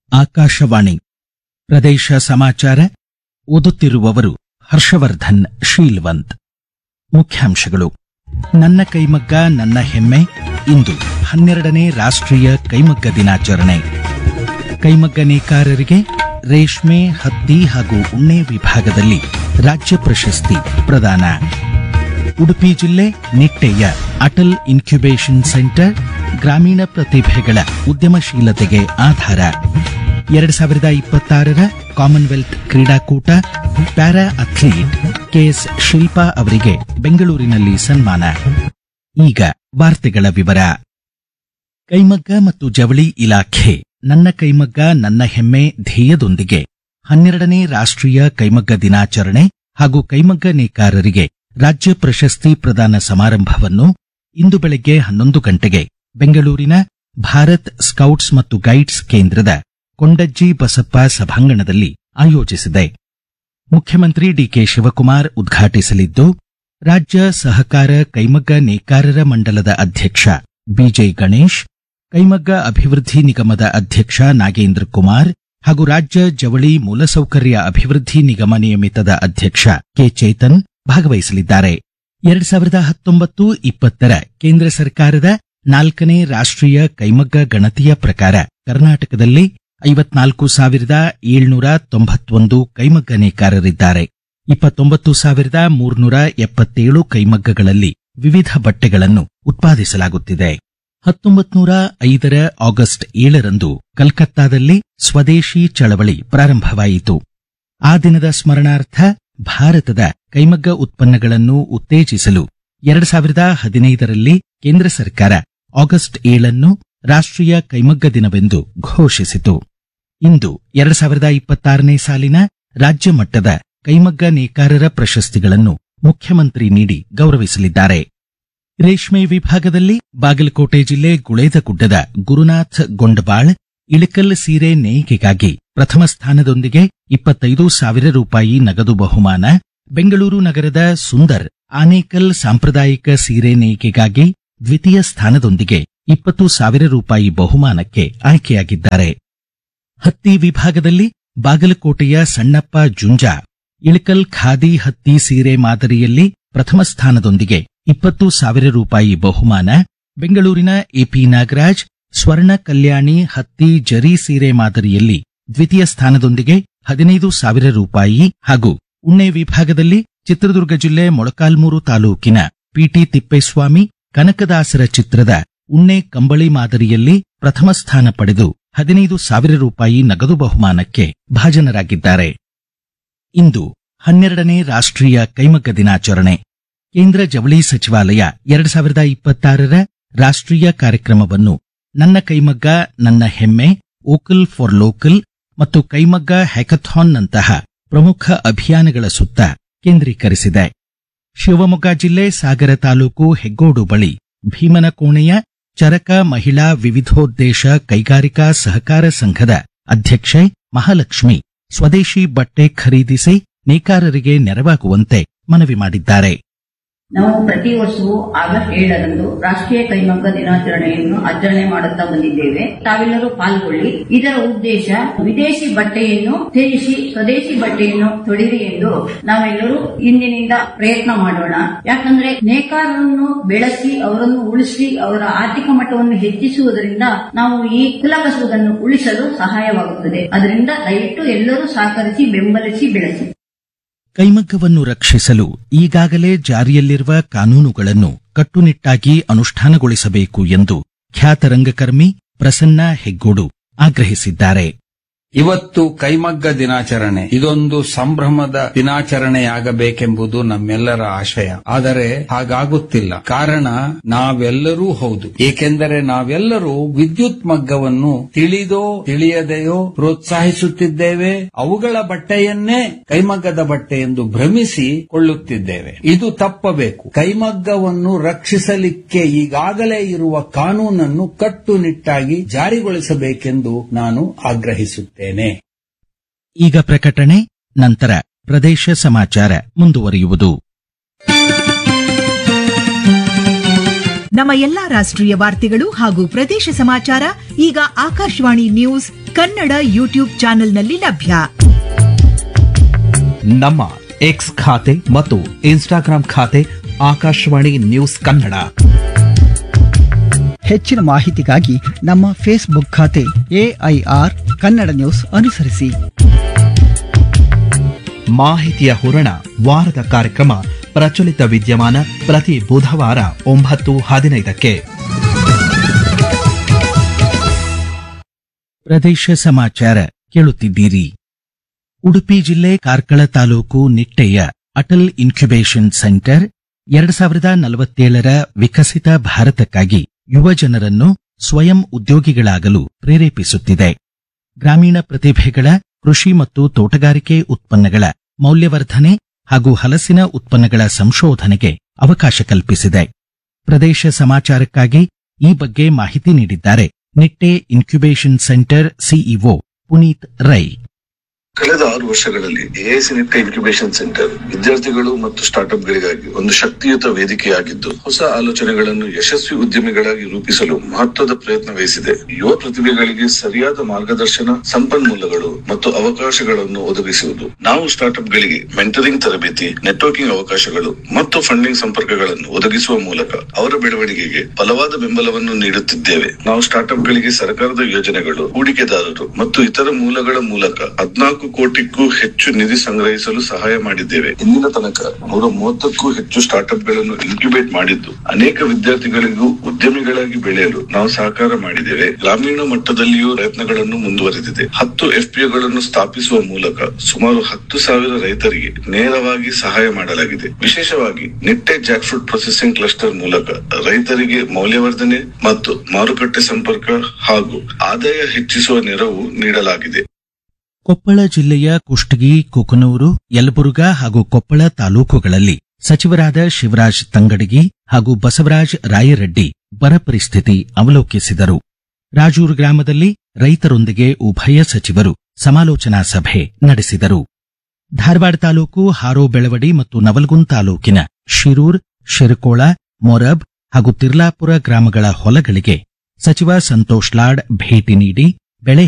ಆಕಾಶವಾಣಿ ಪ್ರದೇಶ ಸಮಾಚಾರ ಓದುತ್ತಿರುವವರು ಹರ್ಷವರ್ಧನ್ ಶೀಲ್ವಂತ್ ಮುಖ್ಯಾಂಶಗಳು ನನ್ನ ಕೈಮಗ್ಗ ನನ್ನ ಹೆಮ್ಮೆ ಇಂದು ಹನ್ನೆರಡನೇ ರಾಷ್ಟ್ರೀಯ ಕೈಮಗ್ಗ ದಿನಾಚರಣೆ ಕೈಮಗ್ಗ ನೇಕಾರರಿಗೆ ರೇಷ್ಮೆ ಹತ್ತಿ ಹಾಗೂ ಉಣ್ಣೆ ವಿಭಾಗದಲ್ಲಿ ರಾಜ್ಯ ಪ್ರಶಸ್ತಿ ಪ್ರದಾನ ಉಡುಪಿ ಜಿಲ್ಲೆ ನಿಟ್ಟೆಯ ಅಟಲ್ ಇನ್ಕ್ಯುಬೇಷನ್ ಸೆಂಟರ್ ಗ್ರಾಮೀಣ ಪ್ರತಿಭೆಗಳ ಉದ್ಯಮಶೀಲತೆಗೆ ಆಧಾರ ಎರಡ್ ಸಾವಿರದ ಇಪ್ಪತ್ತಾರರ ಕಾಮನ್ವೆಲ್ತ್ ಕ್ರೀಡಾಕೂಟ ಪ್ಯಾರಾ ಅಥ್ಲೀಟ್ ಕೆಎಸ್ ಶಿಲ್ಪಾ ಅವರಿಗೆ ಬೆಂಗಳೂರಿನಲ್ಲಿ ಸನ್ಮಾನ ಈಗ ವಾರ್ತೆಗಳ ವಿವರ ಕೈಮಗ್ಗ ಮತ್ತು ಜವಳಿ ಇಲಾಖೆ ನನ್ನ ಕೈಮಗ್ಗ ನನ್ನ ಹೆಮ್ಮೆ ಧ್ಯೇಯದೊಂದಿಗೆ ಹನ್ನೆರಡನೇ ರಾಷ್ಟ್ರೀಯ ಕೈಮಗ್ಗ ದಿನಾಚರಣೆ ಹಾಗೂ ಕೈಮಗ್ಗ ನೇಕಾರರಿಗೆ ರಾಜ್ಯ ಪ್ರಶಸ್ತಿ ಪ್ರದಾನ ಸಮಾರಂಭವನ್ನು ಇಂದು ಬೆಳಗ್ಗೆ ಹನ್ನೊಂದು ಗಂಟೆಗೆ ಬೆಂಗಳೂರಿನ ಭಾರತ್ ಸ್ಕೌಟ್ಸ್ ಮತ್ತು ಗೈಡ್ಸ್ ಕೇಂದ್ರದ ಕೊಂಡಜ್ಜಿ ಬಸಪ್ಪ ಸಭಾಂಗಣದಲ್ಲಿ ಆಯೋಜಿಸಿದೆ ಮುಖ್ಯಮಂತ್ರಿ ಡಿಕೆ ಶಿವಕುಮಾರ್ ಉದ್ಘಾಟಿಸಲಿದ್ದು ರಾಜ್ಯ ಸಹಕಾರ ಕೈಮಗ್ಗ ನೇಕಾರರ ಮಂಡಲದ ಅಧ್ಯಕ್ಷ ಬಿಜೆ ಗಣೇಶ್ ಕೈಮಗ್ಗ ಅಭಿವೃದ್ಧಿ ನಿಗಮದ ಅಧ್ಯಕ್ಷ ನಾಗೇಂದ್ರ ಕುಮಾರ್ ಹಾಗೂ ರಾಜ್ಯ ಜವಳಿ ಮೂಲಸೌಕರ್ಯ ಅಭಿವೃದ್ಧಿ ನಿಗಮ ನಿಯಮಿತದ ಅಧ್ಯಕ್ಷ ಕೆ ಚೇತನ್ ಭಾಗವಹಿಸಲಿದ್ದಾರೆ ಎರಡ್ ಸಾವಿರದ ಹತ್ತೊಂಬತ್ತು ಇಪ್ಪತ್ತರ ಕೇಂದ್ರ ಸರ್ಕಾರದ ನಾಲ್ಕನೇ ರಾಷ್ಟ್ರೀಯ ಕೈಮಗ್ಗ ಗಣತಿಯ ಪ್ರಕಾರ ಕರ್ನಾಟಕದಲ್ಲಿ ಐವತ್ನಾಲ್ಕು ಸಾವಿರದ ಏಳ್ನೂರ ತೊಂಬತ್ತೊಂದು ಕೈಮಗ್ಗ ನೇಕಾರರಿದ್ದಾರೆ ಇಪ್ಪತ್ತೊಂಬತ್ತು ಸಾವಿರದ ಮೂರ್ನೂರ ಎಪ್ಪತ್ತೇಳು ಕೈಮಗ್ಗಗಳಲ್ಲಿ ವಿವಿಧ ಬಟ್ಟೆಗಳನ್ನು ಉತ್ಪಾದಿಸಲಾಗುತ್ತಿದೆ ಹತ್ತೊಂಬತ್ತು ನೂರ ಐದರ ಆಗಸ್ಟ್ ಏಳರಂದು ಕಲ್ಕತ್ತಾದಲ್ಲಿ ಸ್ವದೇಶಿ ಚಳವಳಿ ಪ್ರಾರಂಭವಾಯಿತು ಆ ದಿನದ ಸ್ಮರಣಾರ್ಥ ಭಾರತದ ಕೈಮಗ್ಗ ಉತ್ಪನ್ನಗಳನ್ನು ಉತ್ತೇಜಿಸಲು ಎರಡ್ ಸಾವಿರದ ಹದಿನೈದರಲ್ಲಿ ಕೇಂದ್ರ ಸರ್ಕಾರ ಆಗಸ್ಟ್ ಏಳನ್ನು ರಾಷ್ಟ್ರೀಯ ಕೈಮಗ್ಗ ದಿನವೆಂದು ಘೋಷಿಸಿತು ಇಂದು ಎರಡ್ ಸಾವಿರದ ಇಪ್ಪತ್ತಾರನೇ ಸಾಲಿನ ರಾಜ್ಯ ಮಟ್ಟದ ಕೈಮಗ್ಗ ನೇಕಾರರ ಪ್ರಶಸ್ತಿಗಳನ್ನು ಮುಖ್ಯಮಂತ್ರಿ ನೀಡಿ ಗೌರವಿಸಲಿದ್ದಾರೆ ರೇಷ್ಮೆ ವಿಭಾಗದಲ್ಲಿ ಬಾಗಲಕೋಟೆ ಜಿಲ್ಲೆ ಗುಳೇದಗುಡ್ಡದ ಗುರುನಾಥ್ ಗೊಂಡಬಾಳ್ ಇಳಕಲ್ ಸೀರೆ ನೇಯ್ಗೆಗಾಗಿ ಪ್ರಥಮ ಸ್ಥಾನದೊಂದಿಗೆ ಇಪ್ಪತ್ತೈದು ಸಾವಿರ ರೂಪಾಯಿ ನಗದು ಬಹುಮಾನ ಬೆಂಗಳೂರು ನಗರದ ಸುಂದರ್ ಆನೇಕಲ್ ಸಾಂಪ್ರದಾಯಿಕ ಸೀರೆ ನೇಯ್ಗೆಗಾಗಿ ದ್ವಿತೀಯ ಸ್ಥಾನದೊಂದಿಗೆ ಇಪ್ಪತ್ತು ಸಾವಿರ ರೂಪಾಯಿ ಬಹುಮಾನಕ್ಕೆ ಆಯ್ಕೆಯಾಗಿದ್ದಾರೆ ಹತ್ತಿ ವಿಭಾಗದಲ್ಲಿ ಬಾಗಲಕೋಟೆಯ ಸಣ್ಣಪ್ಪ ಜುಂಜಾ ಇಳಕಲ್ ಖಾದಿ ಹತ್ತಿ ಸೀರೆ ಮಾದರಿಯಲ್ಲಿ ಪ್ರಥಮ ಸ್ಥಾನದೊಂದಿಗೆ ಇಪ್ಪತ್ತು ಸಾವಿರ ರೂಪಾಯಿ ಬಹುಮಾನ ಬೆಂಗಳೂರಿನ ಎಪಿ ನಾಗರಾಜ್ ಸ್ವರ್ಣ ಕಲ್ಯಾಣಿ ಹತ್ತಿ ಜರಿ ಸೀರೆ ಮಾದರಿಯಲ್ಲಿ ದ್ವಿತೀಯ ಸ್ಥಾನದೊಂದಿಗೆ ಹದಿನೈದು ಸಾವಿರ ರೂಪಾಯಿ ಹಾಗೂ ಉಣ್ಣೆ ವಿಭಾಗದಲ್ಲಿ ಚಿತ್ರದುರ್ಗ ಜಿಲ್ಲೆ ಮೊಳಕಾಲ್ಮೂರು ತಾಲೂಕಿನ ಪಿಟಿ ತಿಪ್ಪೇಸ್ವಾಮಿ ಕನಕದಾಸರ ಚಿತ್ರದ ಉಣ್ಣೆ ಕಂಬಳಿ ಮಾದರಿಯಲ್ಲಿ ಪ್ರಥಮ ಸ್ಥಾನ ಪಡೆದು ಹದಿನೈದು ಸಾವಿರ ರೂಪಾಯಿ ನಗದು ಬಹುಮಾನಕ್ಕೆ ಭಾಜನರಾಗಿದ್ದಾರೆ ಇಂದು ಹನ್ನೆರಡನೇ ರಾಷ್ಟ್ರೀಯ ಕೈಮಗ್ಗ ದಿನಾಚರಣೆ ಕೇಂದ್ರ ಜವಳಿ ಸಚಿವಾಲಯ ಎರಡ್ ಸಾವಿರದ ಇಪ್ಪತ್ತಾರರ ರಾಷ್ಟ್ರೀಯ ಕಾರ್ಯಕ್ರಮವನ್ನು ನನ್ನ ಕೈಮಗ್ಗ ನನ್ನ ಹೆಮ್ಮೆ ಓಕಲ್ ಫಾರ್ ಲೋಕಲ್ ಮತ್ತು ಕೈಮಗ್ಗ ಹ್ಯಾಕಥಾನ್ನಂತಹ ಪ್ರಮುಖ ಅಭಿಯಾನಗಳ ಸುತ್ತ ಕೇಂದ್ರೀಕರಿಸಿದೆ ಶಿವಮೊಗ್ಗ ಜಿಲ್ಲೆ ಸಾಗರ ತಾಲೂಕು ಹೆಗ್ಗೋಡು ಬಳಿ ಭೀಮನಕೋಣೆಯ ಚರಕ ಮಹಿಳಾ ವಿವಿಧೋದ್ದೇಶ ಕೈಗಾರಿಕಾ ಸಹಕಾರ ಸಂಘದ ಅಧ್ಯಕ್ಷೆ ಮಹಾಲಕ್ಷ್ಮಿ ಸ್ವದೇಶಿ ಬಟ್ಟೆ ಖರೀದಿಸಿ ನೇಕಾರರಿಗೆ ನೆರವಾಗುವಂತೆ ಮನವಿ ಮಾಡಿದ್ದಾರೆ ನಾವು ಪ್ರತಿ ವರ್ಷವೂ ಆಗಸ್ಟ್ ಏಳರಂದು ರಾಷ್ಟ್ರೀಯ ಕೈಮಗ್ಗ ದಿನಾಚರಣೆಯನ್ನು ಆಚರಣೆ ಮಾಡುತ್ತಾ ಬಂದಿದ್ದೇವೆ ತಾವೆಲ್ಲರೂ ಪಾಲ್ಗೊಳ್ಳಿ ಇದರ ಉದ್ದೇಶ ವಿದೇಶಿ ಬಟ್ಟೆಯನ್ನು ತ್ಯಜಿಸಿ ಸ್ವದೇಶಿ ಬಟ್ಟೆಯನ್ನು ತೊಡಿರಿ ಎಂದು ನಾವೆಲ್ಲರೂ ಇಂದಿನಿಂದ ಪ್ರಯತ್ನ ಮಾಡೋಣ ಯಾಕಂದ್ರೆ ನೇಕಾರರನ್ನು ಬೆಳೆಸಿ ಅವರನ್ನು ಉಳಿಸಿ ಅವರ ಆರ್ಥಿಕ ಮಟ್ಟವನ್ನು ಹೆಚ್ಚಿಸುವುದರಿಂದ ನಾವು ಈ ಕುಲಕಸುವುದನ್ನು ಉಳಿಸಲು ಸಹಾಯವಾಗುತ್ತದೆ ಅದರಿಂದ ದಯವಿಟ್ಟು ಎಲ್ಲರೂ ಸಹಕರಿಸಿ ಬೆಂಬಲಿಸಿ ಬೆಳೆಸಿ ಕೈಮಗ್ಗವನ್ನು ರಕ್ಷಿಸಲು ಈಗಾಗಲೇ ಜಾರಿಯಲ್ಲಿರುವ ಕಾನೂನುಗಳನ್ನು ಕಟ್ಟುನಿಟ್ಟಾಗಿ ಅನುಷ್ಠಾನಗೊಳಿಸಬೇಕು ಎಂದು ಖ್ಯಾತ ರಂಗಕರ್ಮಿ ಪ್ರಸನ್ನ ಹೆಗ್ಗೋಡು ಆಗ್ರಹಿಸಿದ್ದಾರೆ ಇವತ್ತು ಕೈಮಗ್ಗ ದಿನಾಚರಣೆ ಇದೊಂದು ಸಂಭ್ರಮದ ದಿನಾಚರಣೆಯಾಗಬೇಕೆಂಬುದು ನಮ್ಮೆಲ್ಲರ ಆಶಯ ಆದರೆ ಹಾಗಾಗುತ್ತಿಲ್ಲ ಕಾರಣ ನಾವೆಲ್ಲರೂ ಹೌದು ಏಕೆಂದರೆ ನಾವೆಲ್ಲರೂ ವಿದ್ಯುತ್ ಮಗ್ಗವನ್ನು ತಿಳಿದೋ ತಿಳಿಯದೆಯೋ ಪ್ರೋತ್ಸಾಹಿಸುತ್ತಿದ್ದೇವೆ ಅವುಗಳ ಬಟ್ಟೆಯನ್ನೇ ಕೈಮಗ್ಗದ ಬಟ್ಟೆ ಎಂದು ಭ್ರಮಿಸಿ ಕೊಳ್ಳುತ್ತಿದ್ದೇವೆ ಇದು ತಪ್ಪಬೇಕು ಕೈಮಗ್ಗವನ್ನು ರಕ್ಷಿಸಲಿಕ್ಕೆ ಈಗಾಗಲೇ ಇರುವ ಕಾನೂನನ್ನು ಕಟ್ಟುನಿಟ್ಟಾಗಿ ಜಾರಿಗೊಳಿಸಬೇಕೆಂದು ನಾನು ಆಗ್ರಹಿಸುತ್ತೇನೆ ಈಗ ಪ್ರಕಟಣೆ ನಂತರ ಪ್ರದೇಶ ಸಮಾಚಾರ ಮುಂದುವರಿಯುವುದು ನಮ್ಮ ಎಲ್ಲಾ ರಾಷ್ಟ್ರೀಯ ವಾರ್ತೆಗಳು ಹಾಗೂ ಪ್ರದೇಶ ಸಮಾಚಾರ ಈಗ ಆಕಾಶವಾಣಿ ನ್ಯೂಸ್ ಕನ್ನಡ ಯೂಟ್ಯೂಬ್ ಚಾನೆಲ್ನಲ್ಲಿ ಲಭ್ಯ ನಮ್ಮ ಎಕ್ಸ್ ಖಾತೆ ಮತ್ತು ಇನ್ಸ್ಟಾಗ್ರಾಂ ಖಾತೆ ಆಕಾಶವಾಣಿ ನ್ಯೂಸ್ ಕನ್ನಡ ಹೆಚ್ಚಿನ ಮಾಹಿತಿಗಾಗಿ ನಮ್ಮ ಫೇಸ್ಬುಕ್ ಖಾತೆ ಎಐಆರ್ ಕನ್ನಡ ನ್ಯೂಸ್ ಅನುಸರಿಸಿ ಮಾಹಿತಿಯ ಹೂರಣ ವಾರದ ಕಾರ್ಯಕ್ರಮ ಪ್ರಚಲಿತ ವಿದ್ಯಮಾನ ಪ್ರತಿ ಬುಧವಾರ ಒಂಬತ್ತು ಹದಿನೈದಕ್ಕೆ ಪ್ರದೇಶ ಸಮಾಚಾರ ಕೇಳುತ್ತಿದ್ದೀರಿ ಉಡುಪಿ ಜಿಲ್ಲೆ ಕಾರ್ಕಳ ತಾಲೂಕು ನಿಟ್ಟೆಯ ಅಟಲ್ ಇನ್ಕ್ಯುಬೇಷನ್ ಸೆಂಟರ್ ಎರಡ್ ಸಾವಿರದ ನಲವತ್ತೇಳರ ವಿಕಸಿತ ಭಾರತಕ್ಕಾಗಿ ಯುವ ಜನರನ್ನು ಸ್ವಯಂ ಉದ್ಯೋಗಿಗಳಾಗಲು ಪ್ರೇರೇಪಿಸುತ್ತಿದೆ ಗ್ರಾಮೀಣ ಪ್ರತಿಭೆಗಳ ಕೃಷಿ ಮತ್ತು ತೋಟಗಾರಿಕೆ ಉತ್ಪನ್ನಗಳ ಮೌಲ್ಯವರ್ಧನೆ ಹಾಗೂ ಹಲಸಿನ ಉತ್ಪನ್ನಗಳ ಸಂಶೋಧನೆಗೆ ಅವಕಾಶ ಕಲ್ಪಿಸಿದೆ ಪ್ರದೇಶ ಸಮಾಚಾರಕ್ಕಾಗಿ ಈ ಬಗ್ಗೆ ಮಾಹಿತಿ ನೀಡಿದ್ದಾರೆ Nitte incubation centre CEO Puneet Rai ಕಳೆದ ಆರು ವರ್ಷಗಳಲ್ಲಿ ಎಐಸಿ ನಿಟ್ಟ ಇನ್ಕ್ಯುಬೇಷನ್ ಸೆಂಟರ್ ವಿದ್ಯಾರ್ಥಿಗಳು ಮತ್ತು ಸ್ಟಾರ್ಟ್ಅಪ್ಗಳಿಗಾಗಿ ಒಂದು ಶಕ್ತಿಯುತ ವೇದಿಕೆಯಾಗಿದ್ದು ಹೊಸ ಆಲೋಚನೆಗಳನ್ನು ಯಶಸ್ವಿ ಉದ್ಯಮಿಗಳಾಗಿ ರೂಪಿಸಲು ಮಹತ್ವದ ಪ್ರಯತ್ನ ವಹಿಸಿದೆ ಯುವ ಪ್ರತಿಭೆಗಳಿಗೆ ಸರಿಯಾದ ಮಾರ್ಗದರ್ಶನ ಸಂಪನ್ಮೂಲಗಳು ಮತ್ತು ಅವಕಾಶಗಳನ್ನು ಒದಗಿಸುವುದು ನಾವು ಸ್ಟಾರ್ಟ್ಅಪ್ಗಳಿಗೆ ಮೆಂಟರಿಂಗ್ ತರಬೇತಿ ನೆಟ್ವರ್ಕಿಂಗ್ ಅವಕಾಶಗಳು ಮತ್ತು ಫಂಡಿಂಗ್ ಸಂಪರ್ಕಗಳನ್ನು ಒದಗಿಸುವ ಮೂಲಕ ಅವರ ಬೆಳವಣಿಗೆಗೆ ಬಲವಾದ ಬೆಂಬಲವನ್ನು ನೀಡುತ್ತಿದ್ದೇವೆ ನಾವು ಸ್ಟಾರ್ಟ್ಅಪ್ಗಳಿಗೆ ಸರ್ಕಾರದ ಯೋಜನೆಗಳು ಹೂಡಿಕೆದಾರರು ಮತ್ತು ಇತರ ಮೂಲಗಳ ಮೂಲಕ ಹದಿನಾಲ್ಕು ಕೋಟಿಗೂ ಹೆಚ್ಚು ನಿಧಿ ಸಂಗ್ರಹಿಸಲು ಸಹಾಯ ಮಾಡಿದ್ದೇವೆ ಇಂದಿನ ತನಕ ನೂರ ಮೂವತ್ತಕ್ಕೂ ಹೆಚ್ಚು ಸ್ಟಾರ್ಟ್ಅಪ್ಗಳನ್ನು ಇನ್ಕ್ಯುಬೇಟ್ ಮಾಡಿದ್ದು ಅನೇಕ ವಿದ್ಯಾರ್ಥಿಗಳಿಗೂ ಉದ್ಯಮಿಗಳಾಗಿ ಬೆಳೆಯಲು ನಾವು ಸಹಕಾರ ಮಾಡಿದ್ದೇವೆ ಗ್ರಾಮೀಣ ಮಟ್ಟದಲ್ಲಿಯೂ ಪ್ರಯತ್ನಗಳನ್ನು ಮುಂದುವರೆದಿದೆ ಹತ್ತು ಎಫ್ಪಿಒಗಳನ್ನು ಸ್ಥಾಪಿಸುವ ಮೂಲಕ ಸುಮಾರು ಹತ್ತು ಸಾವಿರ ರೈತರಿಗೆ ನೇರವಾಗಿ ಸಹಾಯ ಮಾಡಲಾಗಿದೆ ವಿಶೇಷವಾಗಿ ನಿಟ್ಟೆ ಜಾಕ್ಫ್ರೂಟ್ ಪ್ರೊಸೆಸಿಂಗ್ ಕ್ಲಸ್ಟರ್ ಮೂಲಕ ರೈತರಿಗೆ ಮೌಲ್ಯವರ್ಧನೆ ಮತ್ತು ಮಾರುಕಟ್ಟೆ ಸಂಪರ್ಕ ಹಾಗೂ ಆದಾಯ ಹೆಚ್ಚಿಸುವ ನೆರವು ನೀಡಲಾಗಿದೆ ಕೊಪ್ಪಳ ಜಿಲ್ಲೆಯ ಕುಷ್ಟಗಿ ಕುಕನೂರು ಯಲಬುರ್ಗಾ ಹಾಗೂ ಕೊಪ್ಪಳ ತಾಲೂಕುಗಳಲ್ಲಿ ಸಚಿವರಾದ ಶಿವರಾಜ್ ತಂಗಡಗಿ ಹಾಗೂ ಬಸವರಾಜ್ ರಾಯರೆಡ್ಡಿ ಬರ ಪರಿಸ್ಥಿತಿ ಅವಲೋಕಿಸಿದರು ರಾಜೂರು ಗ್ರಾಮದಲ್ಲಿ ರೈತರೊಂದಿಗೆ ಉಭಯ ಸಚಿವರು ಸಮಾಲೋಚನಾ ಸಭೆ ನಡೆಸಿದರು ಧಾರವಾಡ ತಾಲೂಕು ಹಾರೋ ಬೆಳವಡಿ ಮತ್ತು ನವಲಗುಂದ್ ತಾಲೂಕಿನ ಶಿರೂರ್ ಶಿರಕೋಳ ಮೊರಬ್ ಹಾಗೂ ತಿರ್ಲಾಪುರ ಗ್ರಾಮಗಳ ಹೊಲಗಳಿಗೆ ಸಚಿವ ಸಂತೋಷ್ ಲಾಡ್ ಭೇಟಿ ನೀಡಿ